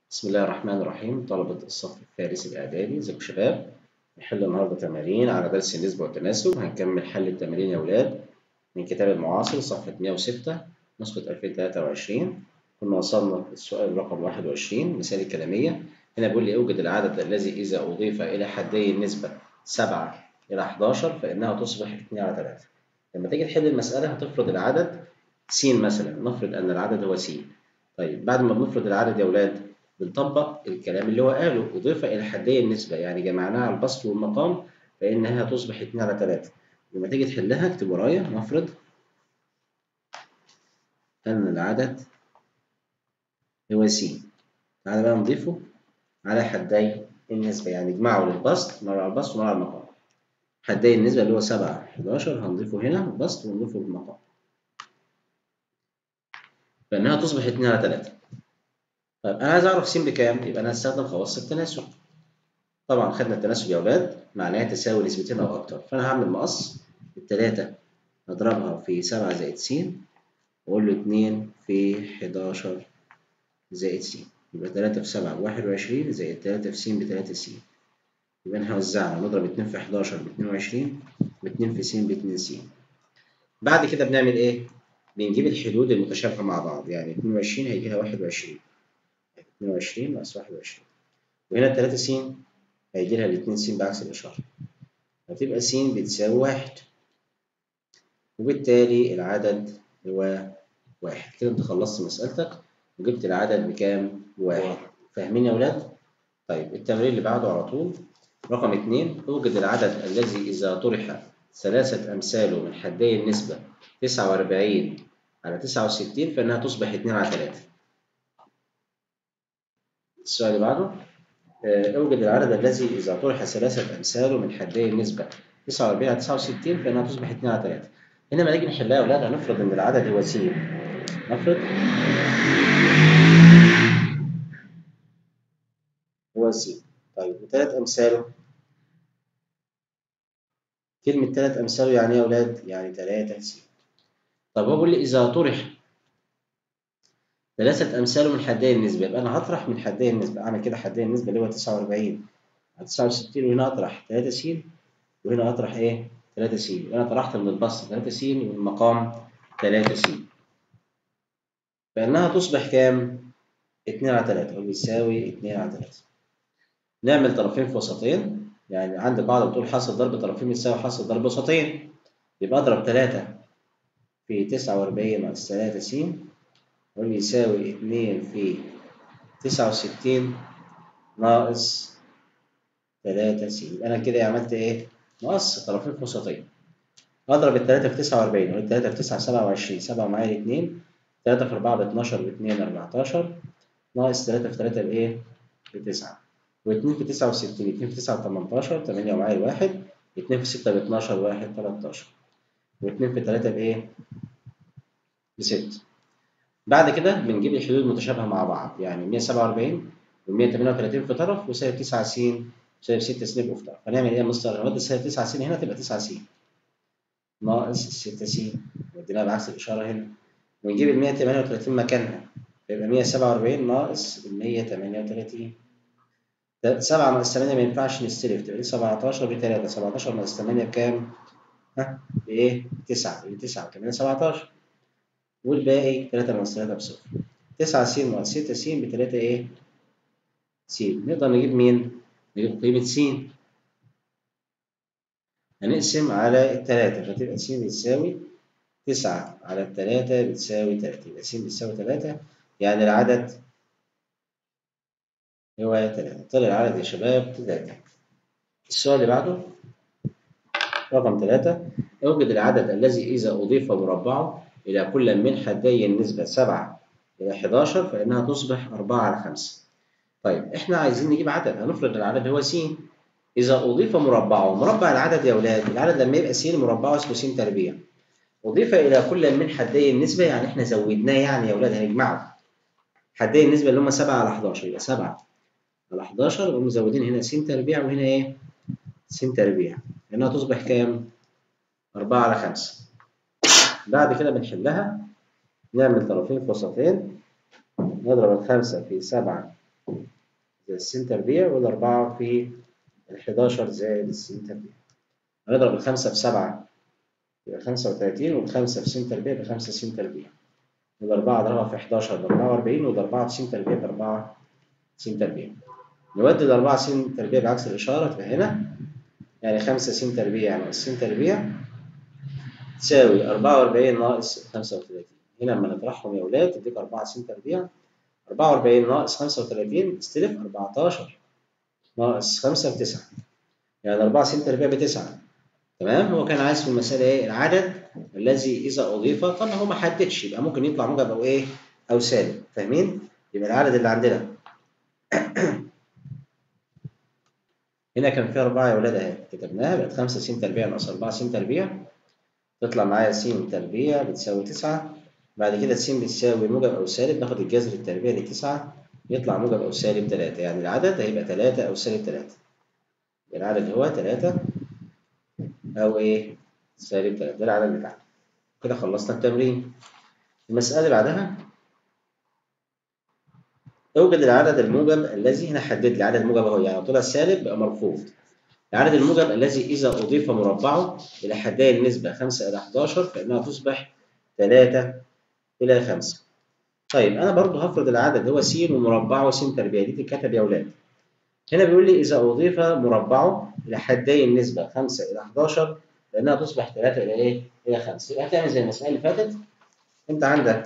بسم الله الرحمن الرحيم طلبة الصف الثالث الإعدادي ازيكم شباب نحل النهاردة تمارين على درس النسبة والتناسب هنكمل حل التمارين يا أولاد من كتاب المعاصر صفحة 106 نسخة 2023 كنا وصلنا للسؤال رقم 21 مثال الكلامية هنا بيقول لي اوجد العدد الذي إذا أضيف إلى حدي النسبة 7 إلى 11 فإنها تصبح 2 على 3 لما تيجي تحل المسألة هتفرض العدد س مثلا نفرض أن العدد هو س طيب بعد ما بنفرض العدد يا أولاد بنطبق الكلام اللي هو قاله أضيف إلى حدي النسبة يعني جمعناها على البسط والمقام فإنها تصبح 2 على 3 لما تيجي تحلها اكتب ورايا نفرض أن العدد هو س تعالى بقى نضيفه على حدي النسبة يعني اجمعه للبسط مرة على البسط ومرة على المقام حدي النسبة اللي هو 7 11 هنضيفه هنا البسط ونضيفه بالمقام فإنها تصبح 2 على 3 طيب أنا عايز أعرف س بكام؟ يبقى أنا هستخدم خواص التناسب. طبعا خدنا التناسب يا أولاد معناها تساوي نسبتين أو أكتر، فأنا هعمل مقص التلاتة هضربها في سبعة زائد س وأقول له اتنين في حداشر زائد س، يبقى تلاتة في سبعة بواحد وعشرين زائد تلاتة في س بتلاتة س. يبقى احنا وزعنا نضرب اتنين في حداشر باتنين وعشرين واتنين في س باتنين س. بعد كده بنعمل إيه؟ بنجيب الحدود المتشابهة مع بعض، يعني اتنين وعشرين هيجي لها واحد وعشرين. 22 ناقص 21 وهنا 3 س هيجي لها ال 2 س بعكس الإشارة هتبقى س بتساوي واحد وبالتالي العدد هو واحد كده أنت خلصت مسألتك وجبت العدد بكام؟ واحد فاهمين يا أولاد؟ طيب التمرين اللي بعده على طول رقم 2 اوجد العدد الذي إذا طرح ثلاثة أمثاله من حدي النسبة 49 على 69 فإنها تصبح 2 على 3 السؤال اللي بعده اوجد العدد الذي إذا طرح ثلاثة أمثاله من حدي النسبة 49 على 69 فإنها تصبح 2 على 3 هنا لما نيجي نحلها يا أولاد هنفرض إن العدد هو س نفرض هو س طيب وثلاث أمثاله كلمة ثلاث أمثاله يعني إيه يا أولاد؟ يعني 3 س طب هو بيقول لي إذا طرح ثلاثة أمثاله من حدي النسبة يبقى أنا هطرح من حدي النسبة أعمل كده حدي النسبة اللي هو 49 على 69 وهنا أطرح 3 س وهنا أطرح إيه؟ 3 س أنا طرحت من البسط 3 س ومن المقام 3 س فإنها تصبح كام؟ 2 على 3 أو بيساوي 2 على 3 نعمل طرفين في وسطين يعني عندي قاعدة بتقول حاصل ضرب طرفين بيساوي حاصل ضرب وسطين يبقى أضرب 3 في 49 ناقص 3 س واللي يساوي اتنين في تسعة وستين ناقص تلاتة س يبقى أنا كده عملت إيه؟ مقص طرفين في وسطين أضرب التلاتة في تسعة وأربعين والتلاتة في تسعة سبعة وعشرين سبعة معايا الاتنين تلاتة في أربعة باتناشر واتنين أربعتاشر ناقص تلاتة في تلاتة بإيه؟ بتسعة واتنين في تسعة وستين اتنين في تسعة بتمنتاشر تمانية ومعايا الواحد اتنين في ستة باتناشر واحد تلاتاشر واتنين في تلاتة بإيه؟ بستة بعد كده بنجيب الحدود المتشابهة مع بعض يعني 147 و 138 في طرف وسالب 9 س وسالب 6 س يبقوا في طرف هنعمل ايه يا مستر؟ نودي سالب 9 س هنا تبقى 9 س ناقص 6 س وديناها بعكس الإشارة هنا ونجيب ال 138 مكانها يبقى 147 ناقص ال 138 7 ناقص 8 ما ينفعش نستلف تبقى دي 17 ب 3 17 ناقص 8 بكام؟ ها؟ بإيه؟ 9 يبقى 9 و8 17 والباقي 3 ناقص 3 بصفر 9 س ناقص 6 س ب 3 ايه؟ س نقدر نجيب مين؟ نجيب قيمة س هنقسم على التلاتة فتبقى س بتساوي 9 على التلاتة بتساوي 3 يبقى س بتساوي 3 يعني العدد هو 3 طلع العدد يا شباب 3 السؤال اللي بعده رقم 3 اوجد العدد الذي إذا أضيف مربعه إلى كل من حدي النسبة 7 إلى 11 فإنها تصبح 4 على 5. طيب إحنا عايزين نجيب عدد هنفرض العدد هو س. إذا أضيف مربعه، مربع العدد يا أولاد، العدد لما يبقى س مربعه اسمه س تربيع. أضيف إلى كل من حدي النسبة يعني إحنا زودناه يعني يا أولاد هنجمعه. حدي النسبة اللي هم 7 على 11 يبقى 7 على 11 ونقوم مزودين هنا س تربيع وهنا إيه؟ س تربيع. لأنها تصبح كام؟ 4 على 5. بعد كده بنحلها نعمل طرفين في وسطين نضرب الخمسة في سبعة س تربيع والأربعة في الحداشر زائد الس تربيع هنضرب الخمسة في سبعة يبقى خمسة وتلاتين والخمسة في س تربيع بخمسة س تربيع والأربعة أضربها في حداشر بأربعة وأربعين والأربعة في س تربيع بأربعة س تربيع نودي الأربعة س تربيع بعكس الإشارة تبقى هنا يعني خمسة س تربيع ناقص س تربيع تساوي أربعة وأربعين ناقص خمسة وتلاتين هنا لما نطرحهم يا ولاد تديك أربعة س تربيع أربعة وأربعين ناقص خمسة وتلاتين استلف أربعتاشر ناقص خمسة بتسعة يعني أربعة س تربيع بتسعة تمام هو كان عايز في المسألة إيه العدد الذي إذا أضيف طبعا هو ما حددش يبقى ممكن يطلع موجب أو إيه أو سالب فاهمين؟ يبقى العدد اللي عندنا هنا كان في أربعة يا ولاد أهي كتبناها بقت خمسة س تربيع ناقص أربعة س تربيع تطلع معايا س تربيع بتساوي تسعة بعد كده س بتساوي موجب أو سالب ناخد الجذر التربيع لتسعة يطلع موجب أو سالب تلاتة يعني العدد هيبقى تلاتة أو سالب تلاتة العدد هو تلاتة أو إيه سالب تلاتة ده العدد بتاعنا كده خلصنا التمرين المسألة اللي بعدها اوجد العدد الموجب الذي هنا حدد لي عدد موجب اهو يعني طلع سالب بقى مرفوض العدد الموجب الذي إذا أضيف مربعه إلى حدي النسبة 5 إلى 11 فإنها تصبح 3 إلى 5 طيب أنا برضو هفرض العدد هو س ومربعه س تربيع دي تتكتب يا أولاد هنا بيقول لي إذا أضيف مربعه إلى حدي النسبة 5 إلى 11 فإنها تصبح 3 إلى إيه؟ إلى 5 يبقى هتعمل زي المسألة اللي فاتت أنت عندك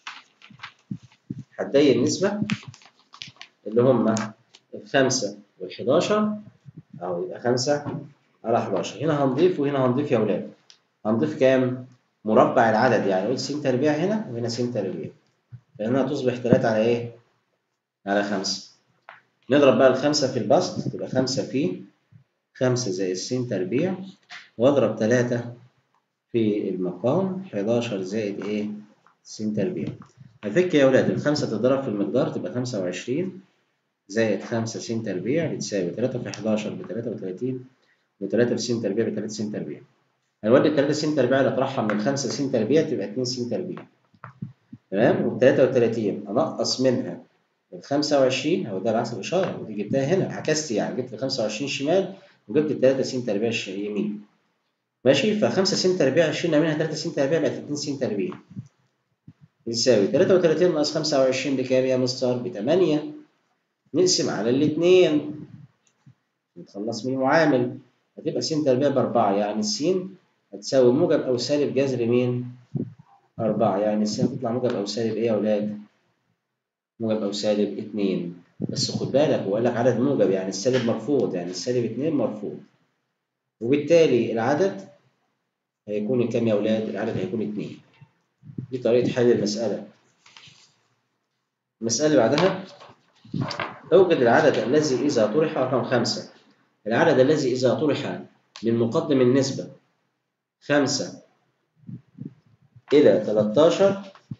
حدي النسبة اللي هم الخمسة والحداشر أهو يبقى خمسة على حداشر هنا هنضيف وهنا هنضيف يا ولاد هنضيف كام؟ مربع العدد يعني قلت س تربيع هنا وهنا س تربيع فهنا تصبح تلاتة على إيه؟ على خمسة نضرب بقى الخمسة في البسط تبقى خمسة في خمسة زائد س تربيع واضرب تلاتة في المقام حداشر زائد إيه؟ س تربيع هفك يا ولاد الخمسة تضرب في المقدار تبقى خمسة وعشرين زائد خمسة س تربيع بتساوي تلاتة في حداشر بتلاتة وتلاتين وتلاتة في س تربيع بتلاتة س تربيع هنودي التلاتة س تربيع اللي أطرحها من الخمسة س تربيع تبقى اتنين س تربيع تمام والتلاتة وتلاتين أنقص منها الخمسة وعشرين هو ده العكس الإشارة ودي جبتها هنا عكست يعني جبت الخمسة وعشرين شمال وجبت التلاتة س تربيع يمين ماشي فخمسة س تربيع شلنا منها تلاتة س تربيع بقت اتنين س تربيع يساوي تلاتة وتلاتين ناقص خمسة وعشرين بكام يا مستر؟ بتمانية نقسم على الاتنين نتخلص من المعامل هتبقى س تربيع بأربعة يعني س هتساوي موجب أو سالب جذر مين؟ أربعة يعني س هتطلع موجب أو سالب إيه يا أولاد؟ موجب أو سالب اتنين بس خد بالك هو قال لك عدد موجب يعني السالب مرفوض يعني السالب اتنين مرفوض وبالتالي العدد هيكون كام يا أولاد؟ العدد هيكون اتنين دي طريقة حل المسألة المسألة اللي بعدها أوجد العدد الذي إذا طرح رقم خمسة العدد الذي إذا طرح من مقدم النسبة خمسة إلى 13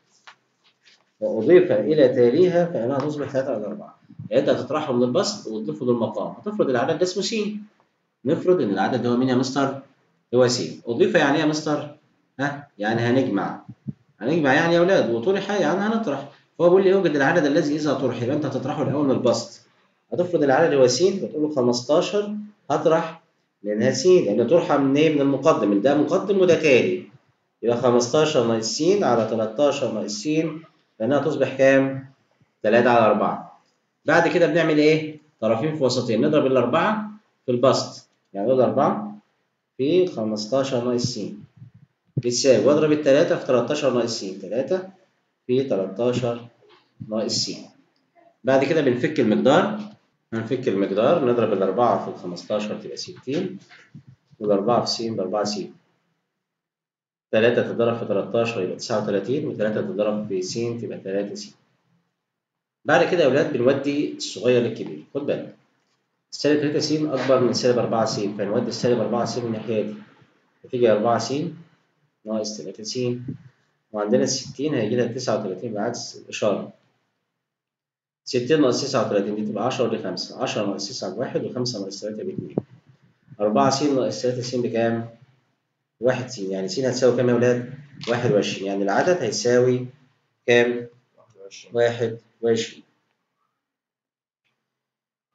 وأضيف إلى تاليها فإنها تصبح 3 على 4 يعني أنت هتطرحه من البسط وتضيفه للمقام هتفرض العدد ده اسمه س نفرض إن العدد هو مين يا مستر؟ هو س أضيف يعني إيه يا مستر؟ ها؟ يعني هنجمع هنجمع يعني يا أولاد وطرح يعني هنطرح فهو بيقول لي اوجد العدد الذي إذا طرح يبقى أنت هتطرحه الأول من البسط هتفرض العدد هو س فتقول له 15 هطرح لأنها س لأن طرحة من إيه؟ من المقدم ده مقدم وده تالي يبقى 15 ناقص س على 13 ناقص س لأنها تصبح كام؟ 3 على 4 بعد كده بنعمل إيه؟ طرفين في وسطين نضرب الأربعة في البسط يعني نضرب 4 في 15 ناقص س بتساوي واضرب التلاتة في 13 ناقص س 3 في 13 ناقص س بعد كده بنفك المقدار هنفك المقدار نضرب الأربعة في الخمستاشر تبقى ستين والأربعة في س بأربعة س تلاتة تضرب في تلاتاشر يبقى تسعة وتلاتين وتلاتة تضرب في س تبقى تلاتة س بعد كده يا ولاد بنودي الصغير للكبير خد بالك السالب تلاتة س أكبر من سالب أربعة س فنودي السالب أربعة س من الناحية دي فتيجي أربعة س ناقص تلاتة س وعندنا الستين هيجي لها تسعة وتلاتين بعكس الإشارة ستين ناقص تسعة وتلاتين دي تبقى عشرة ودي خمسة عشرة ناقص تسعة بواحد وخمسة ناقص تلاتة باتنين أربعة س ناقص تلاتة س بكام؟ واحد س يعني س هتساوي كام يا ولاد؟ واحد وعشرين يعني العدد هيساوي كام؟ واحد وعشرين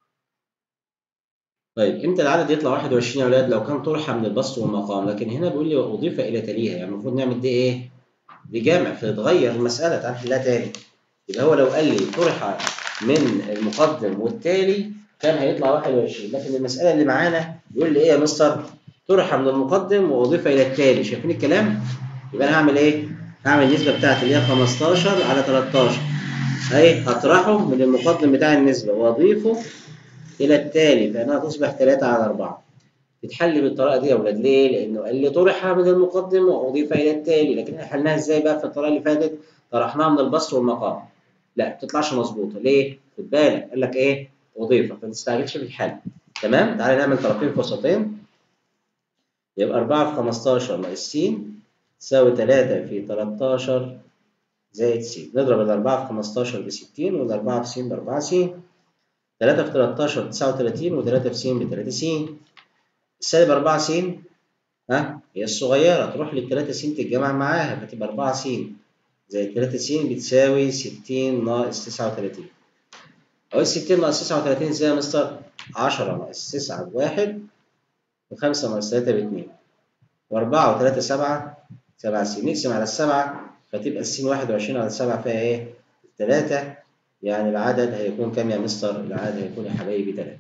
طيب امتى العدد يطلع 21 يا اولاد لو كان طرحه من البسط والمقام لكن هنا بيقول لي واضيف الى تليها يعني المفروض نعمل دي ايه؟ دي جمع فتتغير المساله تعال نحلها تاني يبقى هو لو قال لي طرح من المقدم والتالي كان هيطلع 21 لكن المساله اللي معانا بيقول لي ايه يا مستر؟ طرح من المقدم واضيف الى التالي شايفين الكلام؟ يبقى انا هعمل ايه؟ هعمل النسبه بتاعتي اللي هي 15 على 13 اهي هطرحه من المقدم بتاع النسبه واضيفه الى التالي فانها تصبح 3 على 4 تتحل بالطريقه دي يا اولاد ليه؟ لانه قال لي طرح من المقدم واضيف الى التالي لكن احنا حلناها ازاي بقى في الطريقه اللي فاتت؟ طرحناها من البسط والمقام لا ما بتطلعش مظبوطه ليه؟ خد بالك قال لك ايه؟ اضيف فما تستعجلش في الحل تمام؟ تعالى نعمل طرفين في وسطين يبقى 4 في 15 ناقص س تساوي 3 في 13 زائد س نضرب ال 4 في 15 ب 60 وال 4 في س ب 4 س 3 في 13 39 و3 في س ب 3 س السالب 4 س ها هي الصغيرة تروح لل 3 س تتجمع معاها فتبقى 4 س زائد 3 س بتساوي 60 ناقص 39 أو ال 60 ناقص 39 ازاي يا مستر؟ 10 ناقص 9 بواحد و5 ناقص 3 باتنين و4 و3 7 7 س نقسم على السبعة فتبقى السين 21 على 7 فيها ايه؟ 3 يعني العدد هيكون كام يا مستر؟ العدد هيكون يا حبايبي 3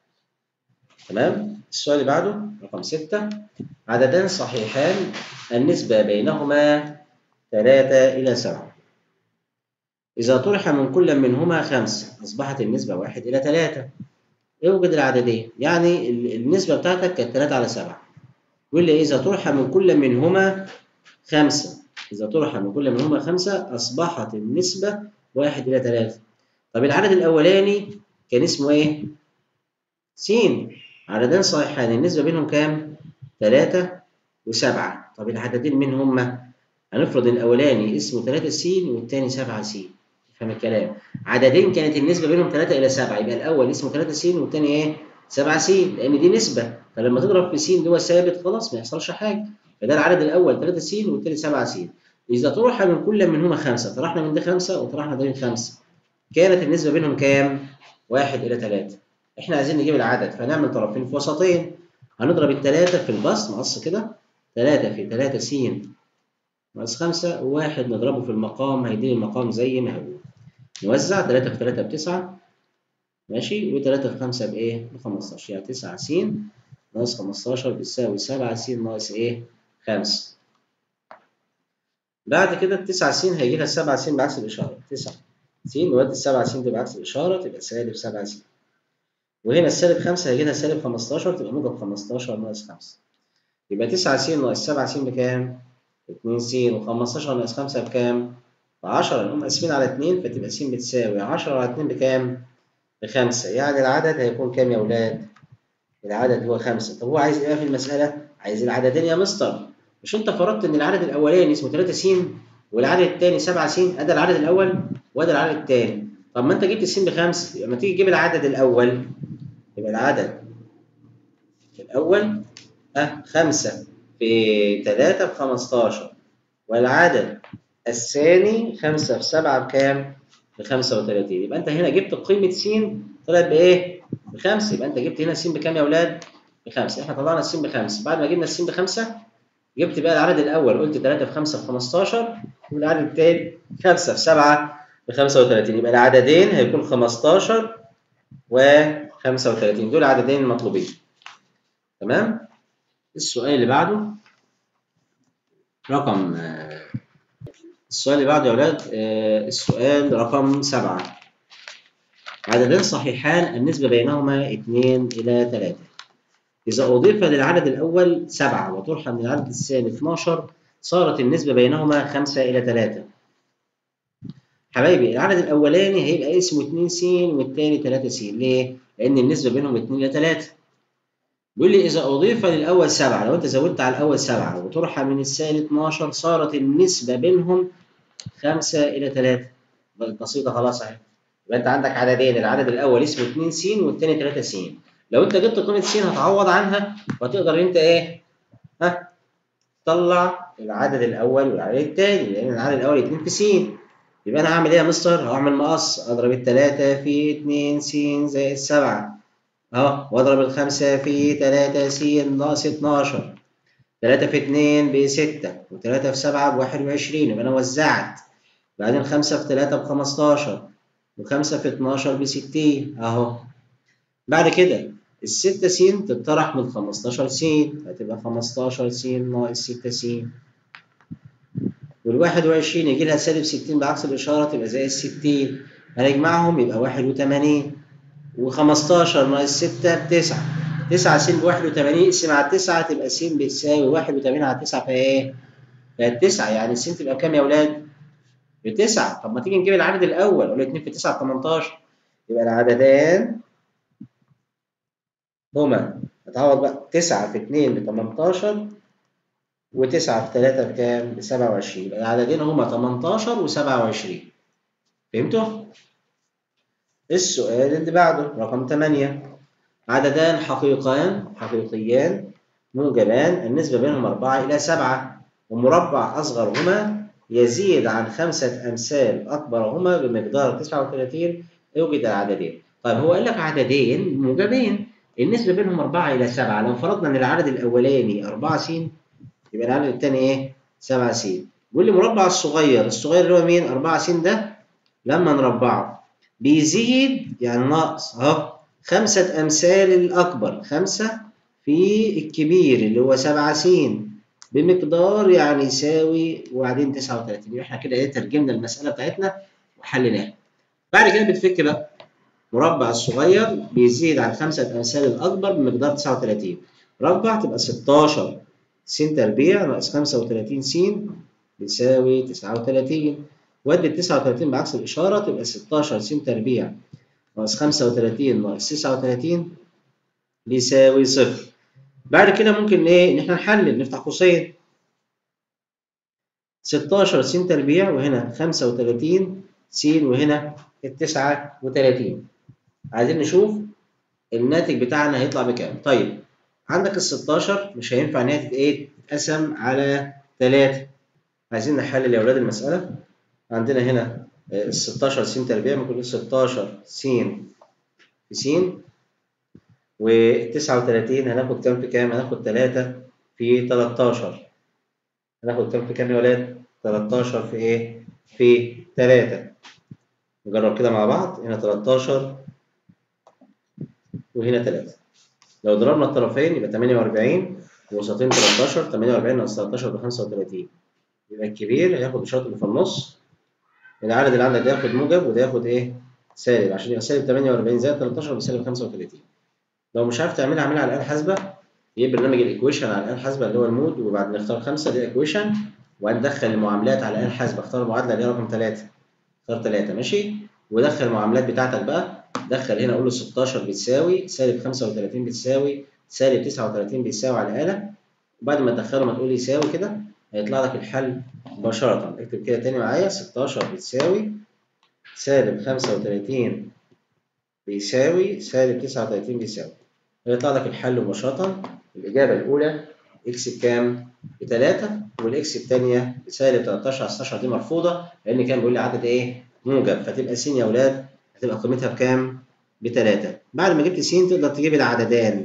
تمام؟ السؤال اللي بعده رقم 6 عددان صحيحان النسبة بينهما 3 إلى 7 إذا طرح من كل منهما 5 أصبحت النسبة 1 إلى 3 اوجد العددين يعني النسبة بتاعتك كانت 3 على 7 يقول لي إذا طرح من كل منهما 5 إذا طرح من كل منهما 5 أصبحت النسبة 1 إلى 3 طب العدد الأولاني كان اسمه إيه؟ س عددين صحيحان النسبة بينهم كام؟ 3 و7 طب العددين مين هما؟ هنفرض الأولاني اسمه 3 س والتاني 7 س فاهم الكلام؟ عددين كانت النسبة بينهم 3 إلى 7 يبقى الأول اسمه 3 س والتاني إيه؟ 7 س لأن دي نسبة فلما تضرب في س اللي هو ثابت خلاص ما يحصلش حاجة فده العدد الأول 3 س والتاني 7 س إذا طرح من كل منهما 5 طرحنا من ده 5 وطرحنا ده من 5 كانت النسبة بينهم كام؟ 1 إلى 3 احنا عايزين نجيب العدد فنعمل طرفين في وسطين هنضرب الثلاثة في البسط نقص كده 3 في 3 س ناقص 5 وواحد نضربه في المقام هيديني المقام زي ما هو نوزع 3 في 3 ب 9 ماشي و3 في 5 بايه؟ ب 15 يعني 9 س ناقص 15 بتساوي 7 س ناقص ايه؟ 5 بعد كده ال 9 س هيجي لها 7 س بعكس الإشارة 9 س نودي ال 7 س دي بعكس الإشارة تبقى سالب 7 س وهنا السالب 5 هيجي لها سالب 15 تبقى موجب 15 ناقص 5 يبقى 9 س ناقص 7 س بكام؟ 2 س و15 ناقص 5 بكام؟ ب 10 نقوم قاسمين على 2 فتبقى س بتساوي 10 على 2 بكام؟ بخمسة يعني العدد هيكون كام يا أولاد؟ العدد هو 5 طب هو عايز إيه في المسألة؟ عايز العددين يا مستر مش أنت فرضت إن العدد الأولاني اسمه 3 س والعدد الثاني 7 س أدا العدد الأول وأدا العدد الثاني طب ما أنت جبت الس بخمسة يبقى لما تيجي تجيب العدد الأول يبقى العدد الأول أه 5 في 3 ب 15 والعدد الثاني 5 في 7 بكام؟ ب 35 يبقى أنت هنا جبت قيمة س طلعت بإيه؟ بخمسة يبقى أنت جبت هنا س بكام يا أولاد؟ بخمسة إحنا طلعنا الس بخمسة بعد ما جبنا الس بخمسة جبت بقى العدد الأول قلت 3 في 5 في 15 والعدد الثاني 5 في 7 ب 35 يبقى العددين هيكون 15 و 35 دول عددين المطلوبين تمام السؤال اللي بعده رقم السؤال اللي بعده يا اولاد السؤال رقم 7 عددان صحيحان النسبة بينهما 2 إلى 3 إذا أضيف للعدد الأول 7 وطرح من العدد الثاني 12 صارت النسبة بينهما 5 إلى 3 حبايبي العدد الأولاني هيبقى اسمه 2 س والثاني 3 س ليه؟ لأن النسبة بينهم 2 إلى 3 بيقول لي إذا أضيف للأول 7 لو أنت زودت على الأول 7 وطرح من الثاني 12 صارت النسبة بينهم 5 إلى 3 بسيطة خلاص أهي يبقى أنت عندك عددين العدد الأول اسمه 2 س والثاني 3 س لو أنت جبت قيمة س هتعوض عنها وتقدر أنت إيه؟ ها؟ تطلع العدد الأول والعدد الثاني لأن العدد الأول 2 في س يبقى أنا هعمل إيه يا مستر؟ هعمل مقص أضرب التلاتة في 2 س زائد 7 اهو واضرب الخمسة في تلاتة س ناقص اتناشر تلاتة في اتنين بستة وتلاتة في سبعة بواحد وعشرين يبقى أنا وزعت بعدين خمسة في تلاتة بخمستاشر وخمسة في اتناشر بستين أهو بعد كده الستة س تطرح من خمستاشر س هتبقى خمستاشر س ناقص ستة س والواحد وعشرين يجي لها سالب ستين بعكس الإشارة تبقى زي الستين هنجمعهم يبقى واحد وتمانين وخمستاشر ناقص ستة بتسعة تسعة س بواحد وتمانين اقسم على التسعة تبقى س بتساوي واحد وتمانين على التسعة فايه؟ بقت تسعة يعني الس تبقى بكام يا ولاد؟ بتسعة طب ما تيجي نجيب العدد الأول قول اتنين في تسعة بتمنتاشر يبقى العددان هما هتعوض بقى تسعة في اتنين بتمنتاشر وتسعة في تلاتة بكام؟ بسبعة وعشرين يبقى العددين هما تمنتاشر وسبعة وعشرين فهمتوا؟ السؤال اللي بعده رقم 8 عددان حقيقان حقيقيان موجبان النسبة بينهم 4 إلى 7 ومربع أصغرهما يزيد عن خمسة أمثال أكبرهما بمقدار 39 يوجد العددين طيب هو قال لك عددين موجبين النسبة بينهم 4 إلى 7 لو فرضنا إن العدد الأولاني 4 س يبقى العدد الثاني إيه؟ 7 س بيقول لي مربع الصغير الصغير اللي هو مين؟ 4 س ده لما نربعه بيزيد يعني ناقص اهو خمسة أمثال الأكبر خمسة في الكبير اللي هو سبعة س بمقدار يعني يساوي وبعدين تسعة وتلاتين يبقى احنا كده ايه ترجمنا المسألة بتاعتنا وحليناها. بعد كده بتفك بقى مربع الصغير بيزيد عن خمسة أمثال الأكبر بمقدار تسعة وتلاتين. ربع تبقى ستاشر س تربيع ناقص خمسة وتلاتين س بيساوي تسعة وتلاتين. ودي ال 39 بعكس الإشارة تبقى 16 س تربيع ناقص 35 ناقص 39 بيساوي صفر. بعد كده ممكن إيه؟ إن إحنا نحلل نفتح قوسين 16 س تربيع وهنا 35 س وهنا ال 39 عايزين نشوف الناتج بتاعنا هيطلع بكام. طيب عندك ال 16 مش هينفع إن هي إيه؟ تتقسم على 3 عايزين نحلل يا أولاد المسألة عندنا هنا ال 16 س تربيع ممكن 16 س في س و 39 هناخد كام في كام؟ هناخد 3 في 13 هناخد كام في كام يا ولاد؟ 13 في ايه؟ في 3 نجرب كده مع بعض هنا 13 وهنا 3 لو ضربنا الطرفين يبقى 48 ووسطين 13 48 ناقص 13 ب 35 يبقى الكبير هياخد الشرط اللي في النص العدد اللي عندك ده ياخد موجب وده ياخد ايه؟ سالب عشان يبقى سالب 48 زائد 13 بسالب 35 لو مش عارف تعملها اعملها على الآلة الحاسبة يجيب برنامج الايكويشن على الآلة الحاسبة اللي هو المود وبعد نختار 5 دي ايكويشن وندخل المعاملات على الآلة الحاسبة اختار المعادلة اللي هي رقم 3 اختار 3 ماشي ودخل المعاملات بتاعتك بقى دخل هنا قول له 16 بتساوي سالب 35 بتساوي سالب 39 بتساوي على الآلة وبعد ما تدخله ما تقول يساوي كده هيطلع لك الحل مباشرة اكتب كده تاني معايا 16 بتساوي سالب 35 بيساوي سالب 39 بيساوي هيطلع لك الحل مباشرة الإجابة الأولى إكس بكام؟ بتلاتة والإكس التانية بسالب 13 على 16 دي مرفوضة لأن كان بيقول لي عدد إيه؟ موجب فتبقى س يا أولاد هتبقى قيمتها بكام؟ بتلاتة بعد ما جبت س تقدر تجيب العددان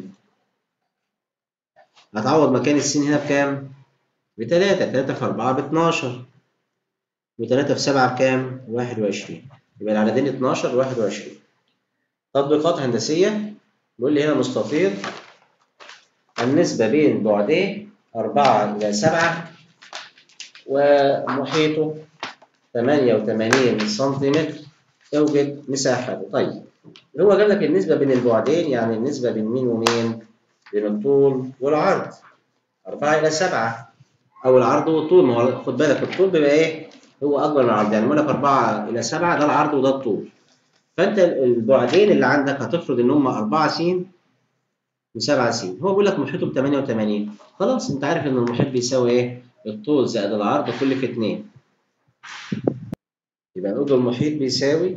هتعوض مكان السين هنا بكام؟ بتلاتة تلاتة في أربعة باتناشر وتلاتة في سبعة بكام؟ واحد وعشرين يبقى العددين اتناشر وواحد وعشرين تطبيقات هندسية بيقول لي هنا مستطيل النسبة بين بعديه أربعة إلى سبعة ومحيطه ثمانية وثمانين سنتيمتر توجد مساحته طيب هو جاب لك النسبة بين البعدين يعني النسبة بين مين ومين؟ بين الطول والعرض أربعة إلى سبعة أو العرض والطول ما هو خد بالك الطول بيبقى إيه؟ هو أكبر من العرض يعني بيقول لك أربعة إلى سبعة ده العرض وده الطول فأنت البعدين اللي عندك هتفرض إن هم 4 س و7 س هو بيقول لك محيطه ب 88 خلاص أنت عارف إن المحيط بيساوي إيه؟ الطول زائد العرض كل في 2 يبقى نقول المحيط بيساوي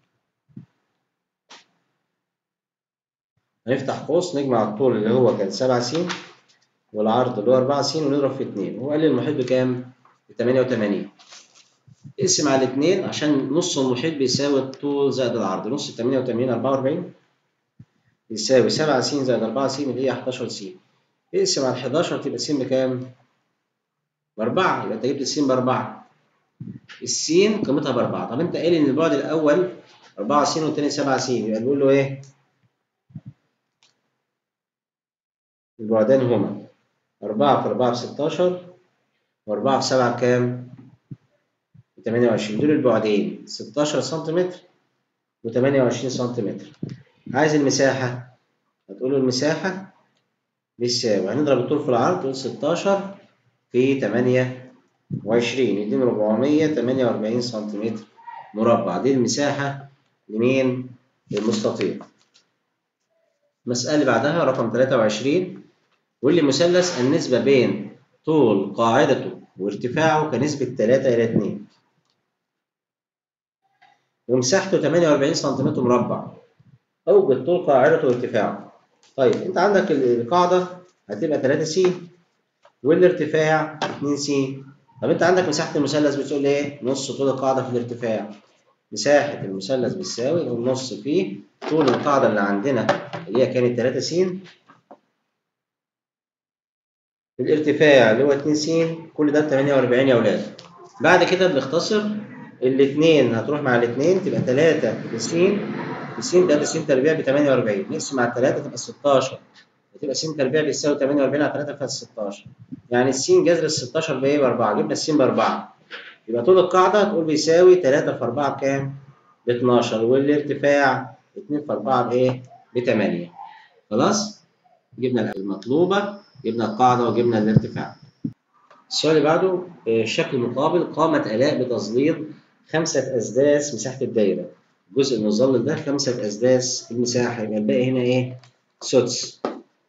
هنفتح قوس نجمع الطول اللي هو كان 7 س والعرض اللي هو 4 س ونضرب في 2 هو قال لي المحيط بكام؟ ب 88 اقسم على 2 عشان نص المحيط بيساوي الطول زائد العرض نص ال 88 44 يساوي 7 س زائد 4 س اللي هي 11 س اقسم على 11 تبقى س بكام؟ بأربعة يبقى أنت جبت السين بأربعة السين قيمتها بأربعة طب أنت قايل إن البعد الأول 4 س والتاني 7 س يبقى نقول له إيه؟ البعدان هما 4 في 4 ب 16 و4 في 7 بكام؟ ب 28 دول البعدين 16 سم و28 سم عايز المساحة هتقول له المساحة بيساوي هنضرب الطول في العرض تقول 16 في 28 يدينا 448 سم مربع دي المساحة لمين؟ للمستطيل المسألة اللي بعدها رقم 23 واللي مثلث النسبة بين طول قاعدته وارتفاعه كنسبة 3 إلى 2 ومساحته 48 سم مربع أوجد طول قاعدته وارتفاعه طيب أنت عندك القاعدة هتبقى 3 س والارتفاع 2 س طب أنت عندك مساحة المثلث بتقول إيه؟ نص طول القاعدة في الارتفاع مساحة المثلث بتساوي النص في طول القاعدة اللي عندنا اللي هي كانت 3 س الارتفاع اللي هو 2 س كل ده ب 48 يا ولاد بعد كده بنختصر الاثنين هتروح مع الاثنين تبقى 3 في س س ده س تربيع ب 48 نقسم على 3 تبقى 16 وتبقى س تربيع بيساوي 48 على 3 فيها 16 يعني الس جذر ال 16 بايه ب 4 جبنا الس ب 4 يبقى طول القاعده تقول بيساوي 3 في 4 بكام؟ ب 12 والارتفاع 2 في 4 بايه؟ ب 8 خلاص؟ جبنا المطلوبه جبنا القاعده وجبنا الارتفاع السؤال اللي بعده الشكل المقابل قامت آلاء بتظليل خمسة أسداس مساحة الدايرة الجزء المظلل ده خمسة أسداس المساحة يبقى الباقي هنا إيه؟ سدس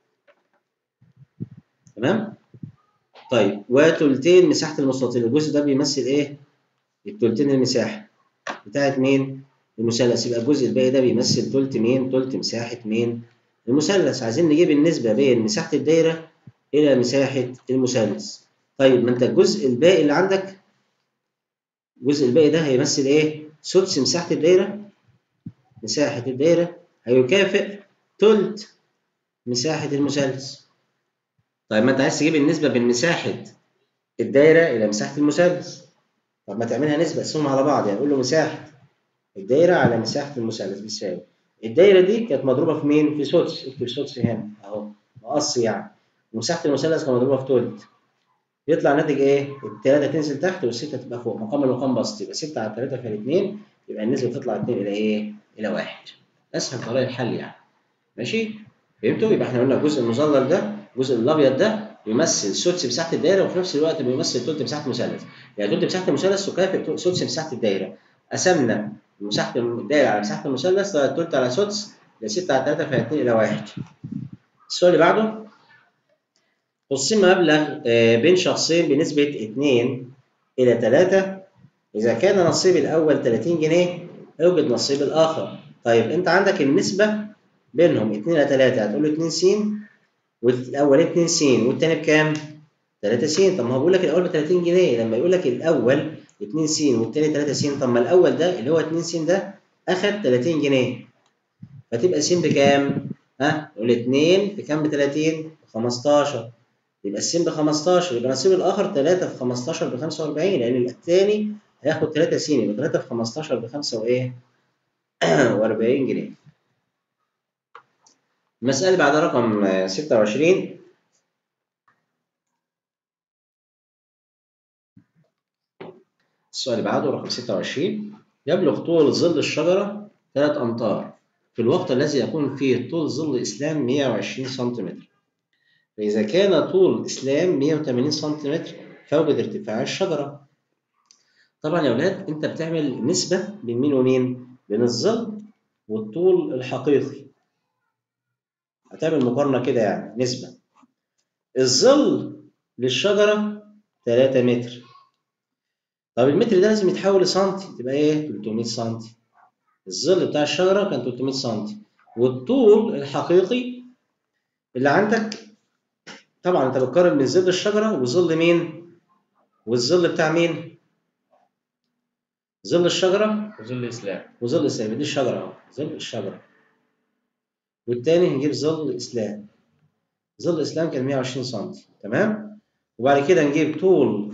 تمام؟ طيب وتلتين مساحة المستطيل الجزء ده بيمثل إيه؟ التلتين المساحة بتاعت مين؟ المثلث يبقى الجزء الباقي ده بيمثل تلت مين؟ تلت مساحة مين؟ المثلث عايزين نجيب النسبة بين مساحة الدايرة إلى مساحة المثلث طيب ما أنت الجزء الباقي اللي عندك الجزء الباقي ده هيمثل إيه؟ سدس مساحة الدايرة مساحة الدايرة هيكافئ تلت مساحة المثلث طيب ما أنت عايز تجيب النسبة بين مساحة الدايرة إلى مساحة المثلث طب ما تعملها نسبة قسمهم على بعض يعني قول له مساحة الدايرة على مساحة المثلث بيساوي الدايرة دي كانت مضروبة في مين؟ في سدس اكتب سدس هنا أهو مقص يعني ومساحة المثلث كانت مضروبة في تلت يطلع ناتج ايه؟ التلاتة تنزل تحت والستة تبقى فوق مقام المقام بسط يبقى 6 على 3 في 2 يبقى النسبة تطلع 2 إلى ايه؟ إلى 1 أسهل طريقة الحل يعني ماشي؟ فهمتوا؟ يبقى احنا قلنا الجزء المظلل ده الجزء الأبيض ده بيمثل سدس مساحة الدايرة وفي نفس الوقت بيمثل تلت مساحة المثلث يعني تلت مساحة المثلث تكافئ سدس مساحة الدايرة قسمنا مساحة الدايرة على مساحة المثلث تلت على سدس يبقى 6 على 3 في 2 إلى 1 السؤال اللي بعده قسم مبلغ بين شخصين بنسبة 2 إلى 3 إذا كان نصيب الأول 30 جنيه اوجد نصيب الآخر طيب أنت عندك النسبة بينهم 2 إلى 3 هتقول له 2 س والأول 2 س والتاني بكام؟ 3 س طب ما هو بيقول لك الأول ب 30 جنيه لما يقول لك الأول 2 س والتاني 3 س طب ما الأول ده اللي هو 2 س ده أخد 30 جنيه فتبقى س بكام؟ ها؟ نقول 2 بكام ب 30؟ ب 15 يبقى السين ب 15 يبقى نصيب الاخر 3 في 15 ب 45 لان الثاني هياخد 3 س يبقى 3 في 15 ب 5 وايه؟ و40 جنيه. المسألة اللي بعدها رقم 26 السؤال اللي بعده رقم 26 يبلغ طول ظل الشجرة 3 أمتار في الوقت الذي يكون فيه طول ظل إسلام 120 سنتيمتر. فإذا كان طول الإسلام 180 سم فوجد ارتفاع الشجرة. طبعا يا أولاد أنت بتعمل نسبة بين مين ومين؟ بين الظل والطول الحقيقي. هتعمل مقارنة كده يعني نسبة. الظل للشجرة 3 متر. طب المتر ده لازم يتحول لسنتي تبقى إيه؟ 300 سم. الظل بتاع الشجرة كان 300 سم. والطول الحقيقي اللي عندك طبعا انت بتقارن بين ظل الشجره وظل مين؟ والظل بتاع مين؟ ظل الشجره وظل الإسلام وظل السلم دي الشجره اهو ظل الشجره والتاني هنجيب ظل اسلام ظل اسلام كان 120 سم تمام وبعد كده نجيب طول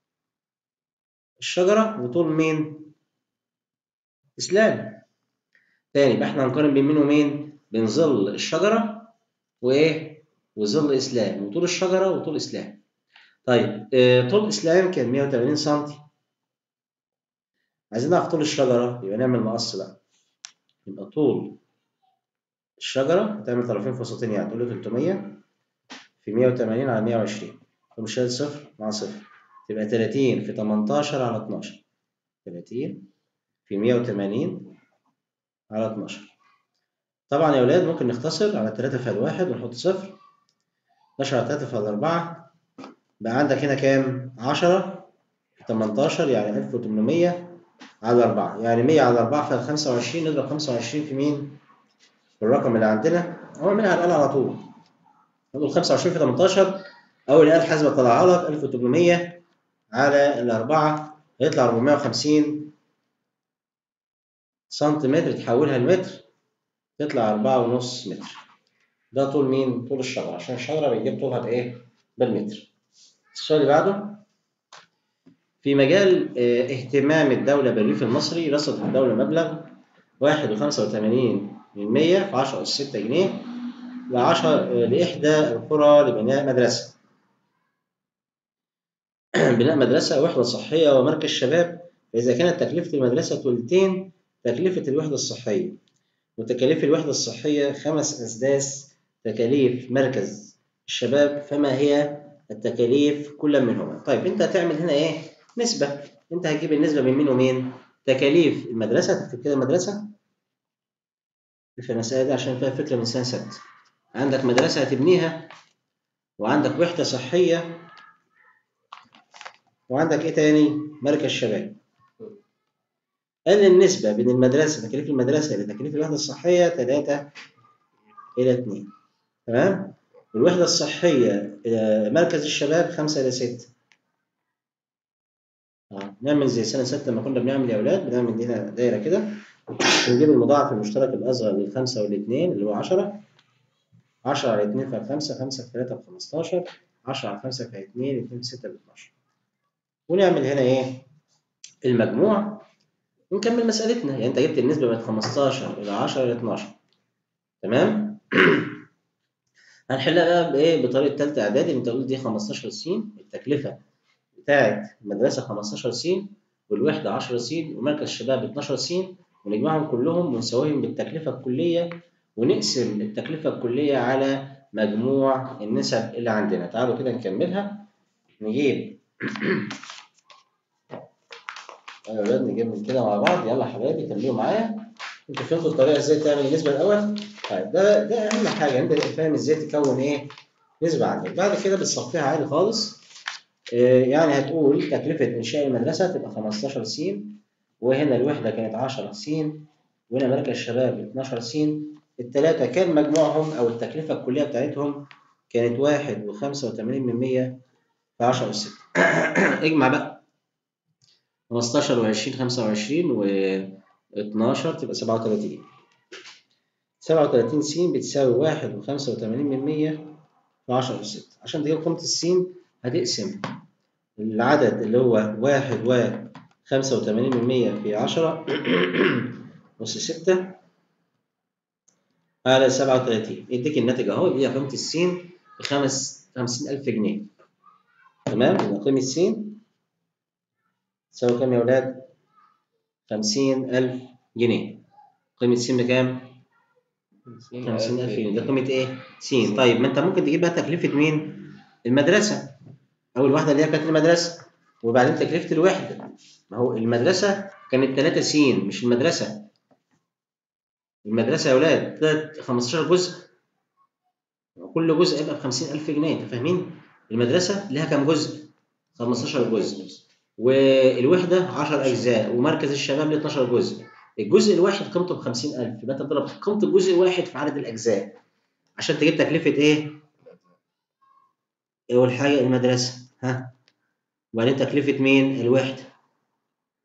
الشجره وطول مين اسلام تاني يبقى احنا هنقارن بين مين ومين بين ظل الشجره وايه وظل اسلام وطول الشجره وطول اسلام طيب آه، طول اسلام كان 180 سم عايزين نعرف طول الشجره يبقى نعمل مقص بقى يبقى طول الشجره هتعمل طرفين فسطين يعني تقول له 300 في 180 على 120 طب شايل صفر مع صفر تبقى 30 في 18 على 12 30 في 180 على 12 طبعا يا ولاد ممكن نختصر على 3 فال 1 ونحط صفر 12 على 3 فال 4 بقى عندك هنا كام 10 في 18 يعني 1800 على 4 يعني 100 على 4 فال 25 نضرب 25 في مين في الرقم اللي عندنا هو منها الآلة على طول نقول 25 في 18 أول آلة حاسبة طلعها لك 1800 على الأربعة هيطلع 450 سنتيمتر تحولها لمتر تطلع أربعة ونص متر ده طول مين؟ طول الشجرة عشان الشجرة بيجيب طولها بإيه؟ بالمتر السؤال اللي بعده في مجال اه اهتمام الدولة بالريف المصري رصدت الدولة مبلغ واحد وخمسة وثمانين من مية في عشرة أس ستة جنيه لعشر لإحدى القرى لبناء مدرسة بناء مدرسة وحدة صحية ومركز شباب فإذا كانت تكلفة المدرسة ثلثين تكلفة الوحدة الصحية وتكاليف الوحدة الصحية خمس أسداس تكاليف مركز الشباب فما هي التكاليف كل منهما طيب أنت هتعمل هنا إيه نسبة أنت هتجيب النسبة بين مين ومين تكاليف المدرسة تكتب كده المدرسة في المسألة دي عشان فيها فكرة من سنة ست عندك مدرسة هتبنيها وعندك وحدة صحية وعندك ايه تاني مركز شباب قال النسبة بين المدرسة تكاليف المدرسة لتكاليف الوحدة الصحية 3 إلى 2 تمام والوحدة الصحية إلى مركز الشباب 5 إلى 6 آه. نعمل زي سنة 6 لما كنا بنعمل يا أولاد بنعمل هنا دايرة كده ونجيب المضاعف المشترك الأصغر للخمسة والاثنين اللي هو 10 10 على 2 في 5 5 في 3 ب 15 10 على 5 في 2 2 في 6 ب 12 ونعمل هنا ايه المجموع ونكمل مسألتنا يعني انت جبت النسبة من 15 إلى 10 إلى 12 تمام هنحلها بقى بايه بطريقة تالتة إعدادي انت قلت دي 15 س التكلفة بتاعت المدرسة 15 س والوحدة 10 س ومركز الشباب 12 س ونجمعهم كلهم ونساويهم بالتكلفة الكلية ونقسم التكلفة الكلية على مجموع النسب اللي عندنا تعالوا كده نكملها نجيب يا ولاد نجيب من كده مع بعض يلا يا حبايبي كملوا معايا انتوا فهمتوا الطريقه ازاي تعمل النسبه الاول طيب ده ده اهم حاجه انت فاهم ازاي تكون ايه نسبه عندك بعد كده بتصفيها عادي خالص آه يعني هتقول تكلفه انشاء المدرسه تبقى 15 س وهنا الوحده كانت 10 س وهنا مركز الشباب 12 س الثلاثه كان مجموعهم او التكلفه الكليه بتاعتهم كانت 1 و85 من 100 في 10 أس 6 اجمع بقى 15 و20 25 و 12 تبقى 37 37 س بتساوي 1 و85 من 100 في 10 أس 6 عشان تجيب قيمة السين هتقسم العدد اللي هو 1 و 85 من 100 في 10 أس 6 على 37 يديك الناتج أهو اللي هي قيمة السين ب 50000 جنيه تمام يبقى قيمة س تساوي كام يا ولاد؟ خمسين ألف جنيه قيمة س بكام؟ خمسين ألف جنيه ده قيمة إيه؟ س طيب ما أنت ممكن تجيب بقى تكلفة مين؟ المدرسة أول واحدة اللي هي كانت المدرسة وبعدين تكلفة الوحدة ما هو المدرسة كانت 3 س مش المدرسة المدرسة يا ولاد 15 جزء كل جزء يبقى ب 50000 جنيه أنت فاهمين؟ المدرسة لها كام جزء؟ 15 جزء والوحدة 10 أجزاء ومركز الشباب له 12 جزء الجزء الواحد قيمته ب 50000 يبقى أنت تضرب قيمة الجزء الواحد في عدد الأجزاء عشان تجيب تكلفة إيه؟ أول حاجة المدرسة ها وبعدين تكلفة مين؟ الوحدة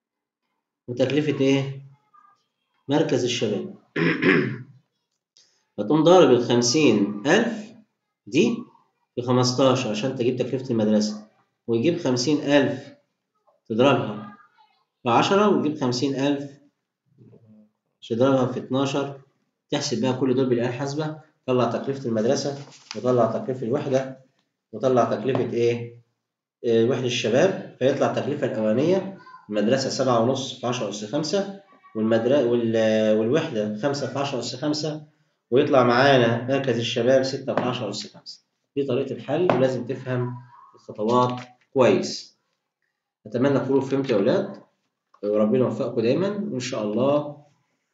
وتكلفة إيه؟ مركز الشباب فتقوم ضارب ال 50000 دي في 15 عشان تجيب تكلفة المدرسة ويجيب 50000 تضربها في 10 وتجيب 50000 تضربها في 12 تحسب بقى كل دول بالآلة الحاسبة طلع تكلفة المدرسة وطلع تكلفة الوحدة وطلع تكلفة إيه؟ إيه وحدة الشباب فيطلع التكلفة الأولانية المدرسة سبعة ونص في 10 أس 5 والمدرسة والوحدة 5 في 10 أس 5 ويطلع معانا مركز الشباب 6 في 10 أس 5 دي طريقة الحل ولازم تفهم الخطوات كويس أتمنى تكونوا فهمتوا يا أولاد وربنا يوفقكم دايما وإن شاء الله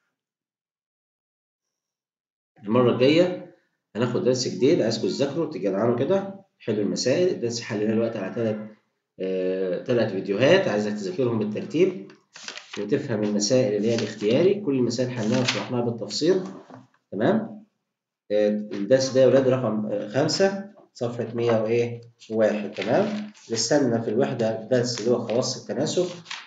المرة الجاية هناخد درس جديد عايزكم تذاكروا تجمعوا كده حلوا المسائل الدرس حليناه دلوقتي على ثلاث آه، ثلاث فيديوهات عايزك تذاكرهم بالترتيب وتفهم المسائل اللي هي الاختياري كل المسائل حلناها وشرحناها بالتفصيل تمام آه، الدرس ده يا ولاد رقم آه، خمسة صفحة 100 وإيه واحد تمام لسنا في الوحدة الدرس اللي هو خواص التناسب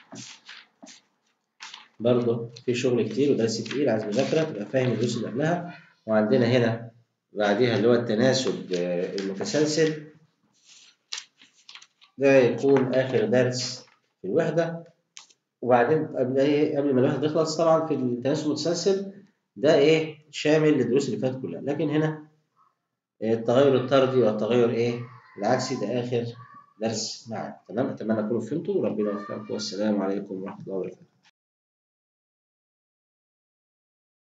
برضه في شغل كتير ودرس تقيل عايز مذاكرة تبقى فاهم الدروس اللي قبلها وعندنا هنا بعديها اللي هو التناسب آه، المتسلسل ده يكون آخر درس في الوحدة وبعدين قبل ايه قبل ما الواحد يخلص طبعا في التناسب المتسلسل ده ايه شامل للدروس اللي فاتت كلها لكن هنا التغير الطردي والتغير ايه العكسي ده اخر درس معانا تمام اتمنى تكونوا فهمتوا وربنا يوفقكم والسلام عليكم ورحمه الله وبركاته